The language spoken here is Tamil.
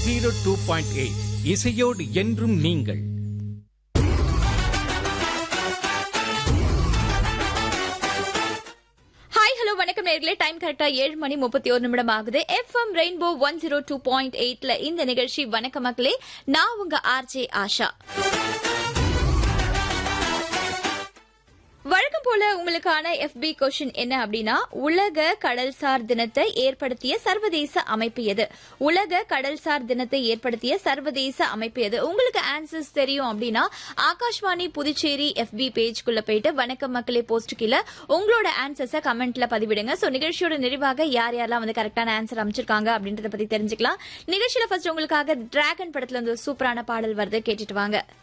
ஜீரோ டூ பாயிண்ட் எயிட் இசையோடு என்றும் நீங்கள் ஹாய் ஹலோ வணக்கம் நேர்களே டைம் கரெக்டா ஏழு மணி முப்பத்தி ஒரு நிமிடம் ஆகுது FM Rainbow one zero two point எயிட்ல இந்த நிகழ்ச்சி வணக்க மக்களே நான் உங்க ஆர்ஜே ஆஷா வழக்கம் போல உங்களுக்கான எஃபி கொஸ்டின் என்ன அப்படின்னா உலக கடல்சார் தினத்தை ஏற்படுத்திய சர்வதேச அமைப்பு எது உலக கடல்சார் தினத்தை ஏற்படுத்திய சர்வதேச அமைப்பு எது உங்களுக்கு ஆன்சர்ஸ் தெரியும் அப்படின்னா ஆகாஷ்வாணி புதுச்சேரி எஃபி பேஜ்குள்ள போயிட்டு வணக்கம் மக்களே போஸ்ட் கீழே உங்களோட ஆன்சர்ஸை கமெண்ட்ல பதிவிடுங்க சோ நிகழ்ச்சியோட நிறைவாக யார் யாரெல்லாம் வந்து கரெக்டான ஆன்சர் அமைச்சிருக்காங்க அப்படின்றத பத்தி தெரிஞ்சுக்கலாம் நிகழ்ச்சியில ஃபர்ஸ்ட் உங்களுக்காக டிராகன் படத்துல இருந்து ஒரு சூப்பரான பாடல் வருது கேட்டுட்டு வாங்க